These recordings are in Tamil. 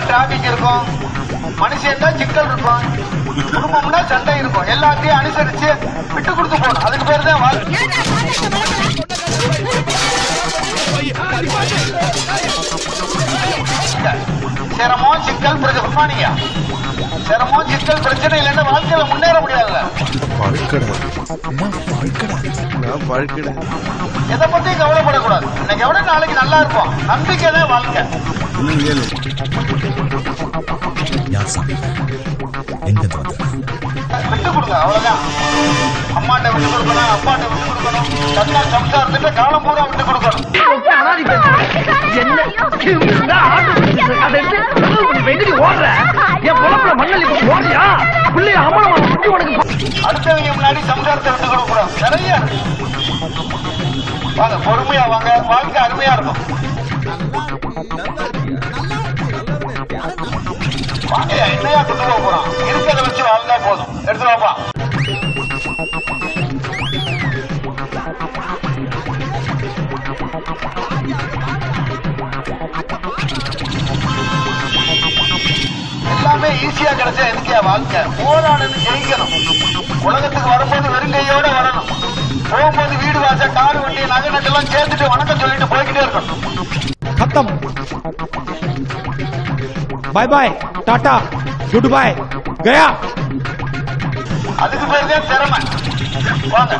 டிராபிக் இருக்கும் மனுஷன் சிக்கல் இருக்கும் குடும்பம்னா சண்டை இருக்கும் எல்லாத்தையும் அனுசரிச்சு விட்டு கொடுத்து போகணும் அதுக்கு பேர் தான் வாழ்க்கை சிரமம் சிக்கல் பிரச்சனை குட்மானியா சிரமம் சிக்கல் பிரச்சனை இல்லைன்னா வாழ்க்கையில முன்னேற முடியாதுல்ல வாழ்க்கடா அம்மா வாழ்க்கடா நான் வாழ்க்கடா எதை பத்தியும் கவலைப்படக்கூடாது இன்னைக்கு எவ்வளவு நாளைக்கு நல்லா இருப்போம் நம்பிக்கை தான் வாழ்க்கை இன்னும் ஏழு யார் சாமி எங்கிருந்து வந்த விட்டு கொடுங்க அவ்வளவுதான் அம்மாட்ட விட்டு கொடுக்கணும் அப்பாட்ட விட்டு கொடுக்கணும் தன்னா சம்சாரத்திட்ட காலம் பூரா விட்டு கொடுக்கணும் அடுத்தவங்க முன்னாடி சம்சாரத்தை விட்டு கொடுக்க கூடாது நிறைய இருக்கு. வாங்க பொறுமையா வாங்க வாழ்க்கை அருமையா இருக்கும் வாங்க என்னையா கொண்டு போக போறோம் இருக்கிறத வச்சு வாழ்ந்தா போதும் எடுத்து வாப்பா எல்லாமே ஈஸியா கிடைச்சா எதுக்கியா வாழ்க்கை போராடணும் ஜெயிக்கணும் உலகத்துக்கு வரும்போது வெறுங்கையோட வரணும் போகும்போது வீடு வாச கார் வண்டி நகை நட்டெல்லாம் சேர்த்துட்டு வணக்கம் சொல்லிட்டு போய்கிட்டே இருக்கணும் खत्म bye bye tata good bye गया அதுக்கு பேர் தான் திறமை வாங்க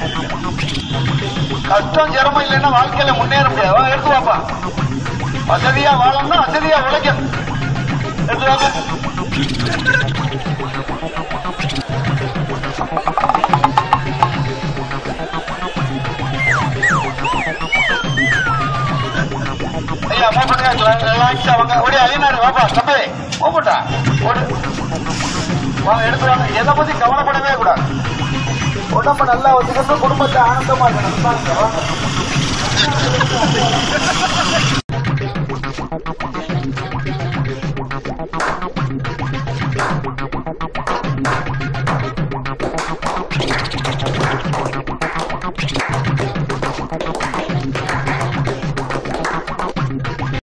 கஷ்டம் சிரமம் இல்லைன்னா வாழ்க்கையில முன்னேற முடியாது வா, எடுத்து வாப்பா வசதியா வாழணும் வசதியா உழைக்கணும் எடுத்து வாங்க ஐயா மூவ் பண்ணுங்க ரிலாக்ஸா வாங்க ஓடி அழிநாடு வாப்பா தம்பி மூவ் பண்ணா ஓடு வாங்க எடுத்து வாங்க எதை பத்தி கவலைப்படவே கூடாது உடம்ப நல்லா வச்சுக்கணும் குடும்பத்தை ஆனந்தமா இருக்கணும் வாங்க, வாங்க.